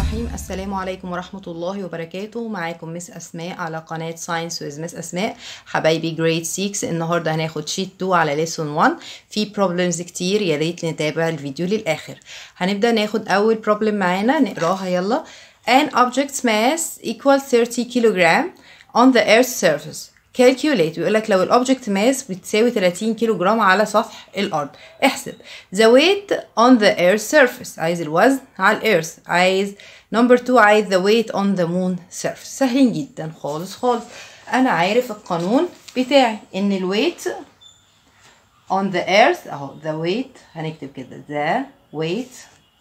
الرحيم السلام عليكم ورحمة الله وبركاته معاكم مس أسماء على قناة ساينس ويز مس أسماء حبايبي جريد 6 النهاردة هناخد شيت 2 على ليسون 1 في بروبلمز كتير يا ريت نتابع الفيديو للآخر هنبدأ ناخد أول بروبلم معانا نقراها يلا An object's mass equals 30 kilogram on the earth's surface calculate بيقول لك لو الاوبجكت ماس بتساوي 30 كيلو جرام على سطح الارض احسب the weight on the earth's surface عايز الوزن على الارث عايز نمبر 2 عايز the weight on the moon surface سهلين جدا خالص خالص انا عارف القانون بتاعي ان الويت on the earth اهو the weight هنكتب كده the weight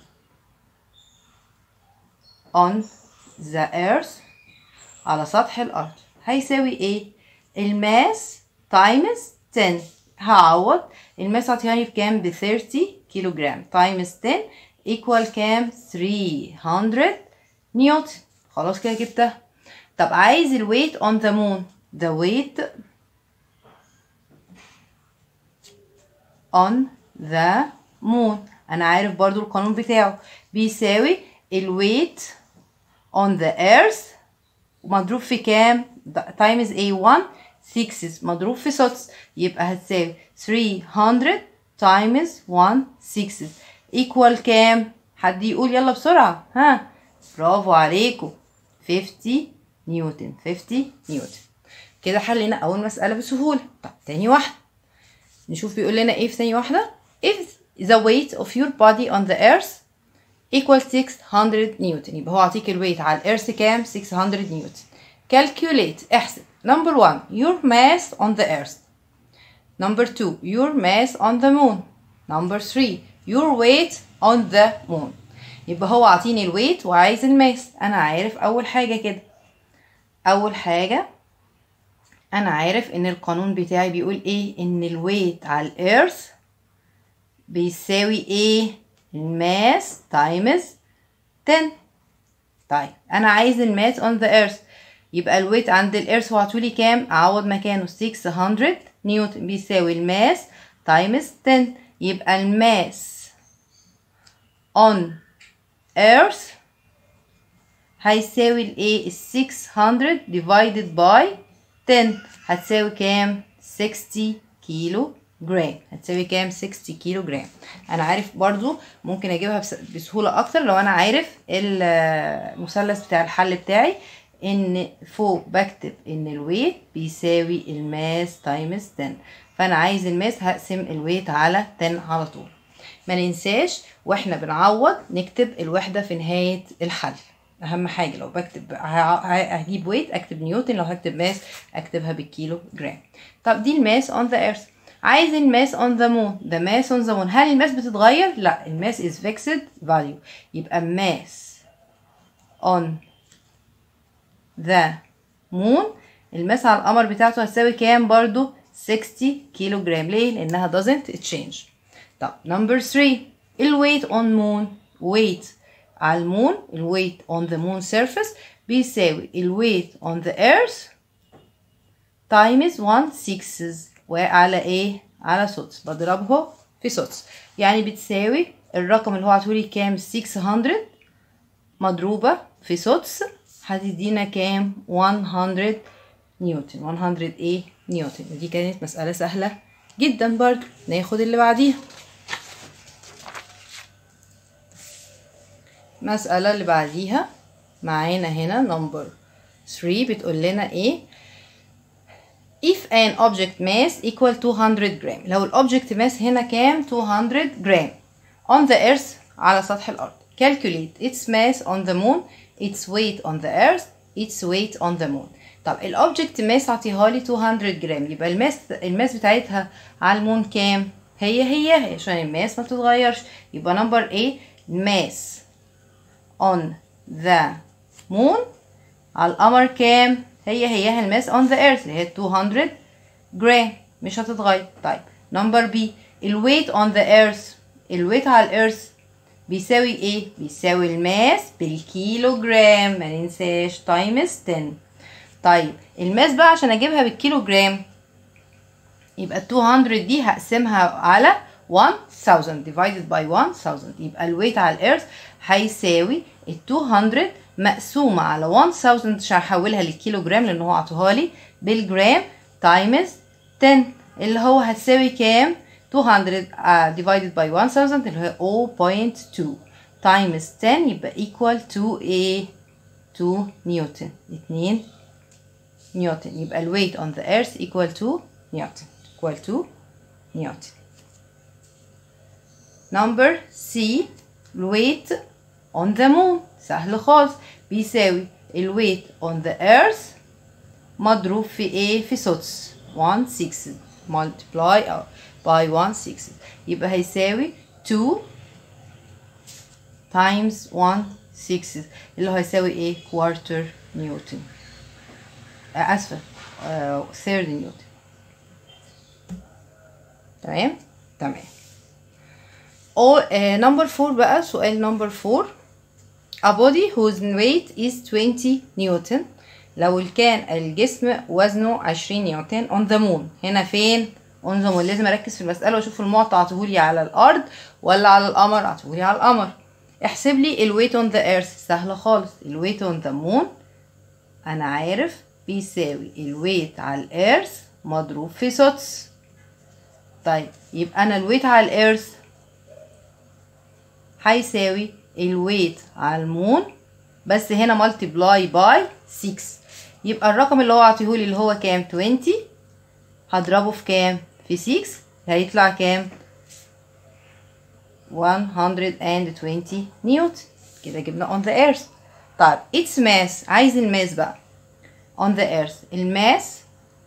on the earth على سطح الارض هيساوي ايه الماس تايمز 10 هعوض الماس هتعطيني بكام ب 30 كيلو جرام تايمز 10 ايكوال كام 300 نيوتن خلاص كده جبتها طب عايز الويت اون ذا مون the weight on the moon انا عارف برضو القانون بتاعه بيساوي الويت on the earth مضروب في كام times A1 6 مضروب في سدس يبقى هتساوي 300 times 1 6 equal كام حد يقول يلا بسرعة ها برافو عليكم 50 نيوتن 50 نيوتن كده حلينا أول مسألة بسهولة طب تاني واحدة نشوف بيقول لنا ايه في تاني واحدة if the weight of your body on the earth equals 600 نيوتن يبقى هو عطيك الويت على الارث كام 600 نيوتن calculate احسب number one your mass on the earth number two your mass on the moon number three your weight on the moon يبقى هو عاطيني الويت وعايز الماس انا عارف اول حاجه كده اول حاجه انا عارف ان القانون بتاعي بيقول ايه ان الويت على الارث بيساوي ايه الماس تايمز 10 طيب انا عايز الماس on the earth يبقى الويت عند الارث وعطولي كام اعوض مكانه 600 نيوتن بيساوي الماس تايمز 10 يبقى الماس on earth هيساوي الايه ال 600 divided by 10 هتساوي كام 60 كيلو جرام هتساوي كام 60 كيلو جرام انا عارف برضو ممكن اجيبها بسهوله اكتر لو انا عارف المثلث بتاع الحل بتاعي ان فوق بكتب ان الويت بيساوي الماس تايمز 10 فانا عايز الماس هقسم الويت على 10 على طول ما ننساش واحنا بنعوض نكتب الوحده في نهايه الحل اهم حاجه لو بكتب هجيب ويت اكتب نيوتن لو هكتب ماس اكتبها بالكيلو جرام طب دي الماس اون ذا ايرث عايز الماس اون ذا مون ذا ماس اون ذا مون هل الماس بتتغير لا الماس از فيكسد فاليو يبقى ماس اون ذا مون الماس على القمر بتاعته هتساوي كام برضو 60 كيلو جرام ليه لانها doesn't change طب نمبر 3 الويت اون مون ويت على المون الويت on the moon surface بيساوي الويت on the earth times 1 6 وعلى ايه على سدس بضربه في سدس يعني بتساوي الرقم اللي هو عطولي كام 600 مضروبة في سدس هتدينا كام 100 نيوتن 100 ايه نيوتن ودي كانت مسألة سهلة جدا برضو ناخد اللي بعديها المسألة اللي بعديها معانا هنا نمبر 3 بتقول لنا ايه if an object mass equal 200 جرام لو الاوبجكت ماس هنا كام 200 جرام on the earth على سطح الارض calculate its mass on the moon its weight on the earth its weight on the moon طب الاوبجكت ماس عطيها لي 200 جرام يبقى الماس الماس بتاعتها على المون كام هي هي عشان الماس ما بتتغيرش يبقى نمبر A mass on the moon على القمر كام هي هي الماس on the earth اللي هي 200 جرام مش هتتغير طيب نمبر بي الويت on the earth الويت على الارث بيساوي ايه بيساوي الماس بالكيلو جرام ما ننساش تايمز 10 طيب الماس بقى عشان اجيبها بالكيلو جرام يبقى ال 200 دي هقسمها على 1000 divided by 1000 يبقى الويت على الارث هيساوي ال 200 مقسومة على 1000 مش هحولها للكيلو جرام لان هو عطوها لي بالجرام تايمز 10 اللي هو هتساوي كام 200 uh, divided by 1000 اللي هي 0.2 times 10 يبقى equal to a 2 نيوتن 2 نيوتن يبقى ال weight on the earth equal to نيوتن equal to نيوتن number C weight on the moon سهل خالص بيساوي ال weight on the earth مضروب في ايه في سدس 1 6 multiply by 1 6 يبقى هيساوي 2 times 1 6 اللي هو هيساوي ايه quarter نيوتن آه اسفه آه third نيوتن تمام تمام او نمبر 4 بقى سؤال نمبر 4 a body whose weight is 20 نيوتن لو كان الجسم وزنه 20 نيوتن on the moon هنا فين on the moon لازم اركز في المساله واشوف المعطى عطيهولي على الارض ولا على القمر عطيهولي على القمر احسب لي الويت on the earth سهله خالص الويت on the moon انا عارف بيساوي الويت على الارث مضروب في سدس طيب يبقى انا الويت على الارث هيساوي الويت على المون بس هنا ملتبلاي باي 6 يبقى الرقم اللي هو عطيهولي اللي هو كام 20 هضربه في كام في 6 هيطلع كام 120 نيوتن كده جبنا on the earth طيب its mass عايز الماس بقى on the earth الماس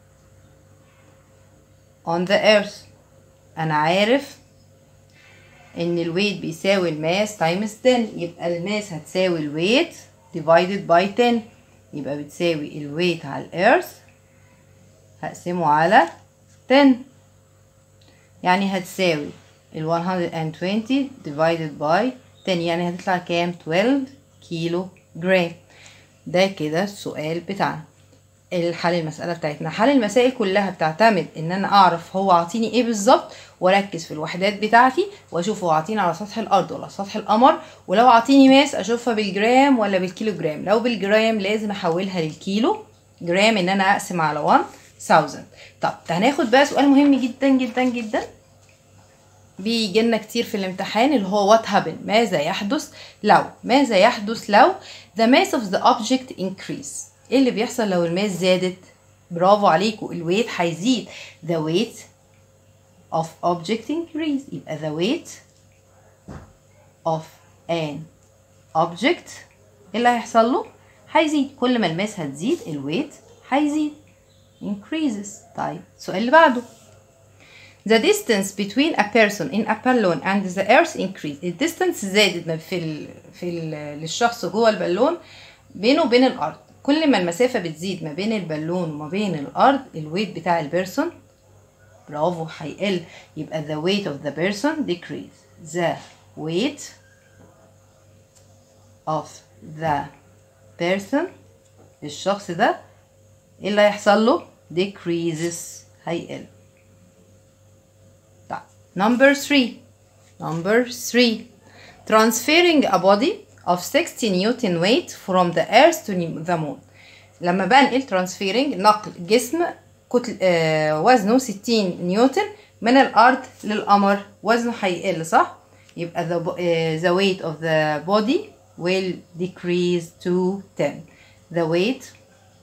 on the earth انا عارف ان الويت بيساوي الماس تايمز 10 يبقى الماس هتساوي الويت divided by 10 يبقى بتساوي الويت على الارث هقسمه على 10 يعني هتساوي ال 120 divided by 10 يعني هتطلع كام 12 كيلو جرام ده كده السؤال بتاعنا الحل المسألة بتاعتنا حل المسائل كلها بتعتمد ان انا اعرف هو عاطيني ايه بالظبط واركز في الوحدات بتاعتي واشوف هو عاطيني على سطح الارض ولا سطح القمر ولو عاطيني ماس اشوفها بالجرام ولا بالكيلو جرام لو بالجرام لازم احولها للكيلو جرام ان انا اقسم على 1000 طب هناخد بقى سؤال مهم جدا جدا جدا بيجي لنا كتير في الامتحان اللي هو what happen ماذا يحدث لو ماذا يحدث لو the mass of the object increase ايه اللي بيحصل لو الماس زادت برافو عليكم الويت هيزيد the weight of object increase يبقى the weight of an object ايه اللي هيحصل له هيزيد كل ما الماس هتزيد الويت هيزيد increases طيب السؤال اللي بعده The distance between a person in a balloon and the earth increased. الديستانس زادت في ال في ال للشخص جوه البالون بينه وبين الارض. كل ما المسافة بتزيد ما بين البالون وما بين الارض الويت بتاع البيرسون برافو هيقل يبقى the weight of the person decrease. The weight of the person الشخص ده ايه اللي هيحصل له؟ decreases هيقل. Number three. Number three. Transferring a body of 60 Newton weight from the earth to the moon. لما بنقل transferring نقل جسم كتل آه وزنه 60 نيوتن من الأرض للقمر وزنه هيقل صح؟ يبقى the, uh, the weight of the body will decrease to 10. The weight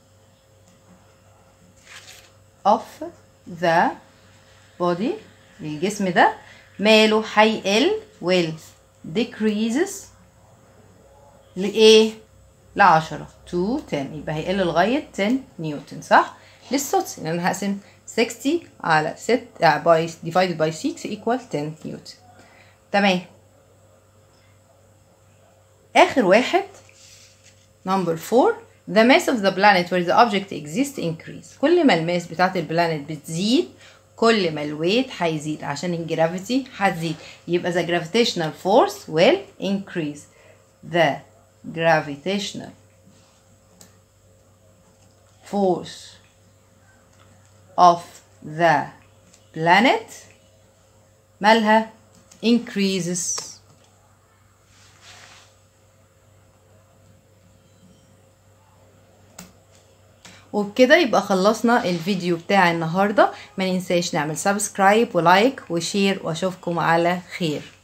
of the body الجسم ده ماله هيقل will decreases لإيه؟ لعشرة to 10 يبقى هيقل لغاية 10 نيوتن صح؟ للسدس لأن أنا هقسم 60 على 6 by divided by 6 equal 10 نيوتن تمام آخر واحد number 4 the mass of the planet where the object exists increase كل ما الماس بتاعت البلانت بتزيد كل ما الويت هيزيد عشان الجرافيتي هتزيد يبقى the gravitational force will increase the gravitational force of the planet مالها increases وبكده يبقى خلصنا الفيديو بتاع النهارده ما ننساش نعمل سبسكرايب ولايك وشير واشوفكم على خير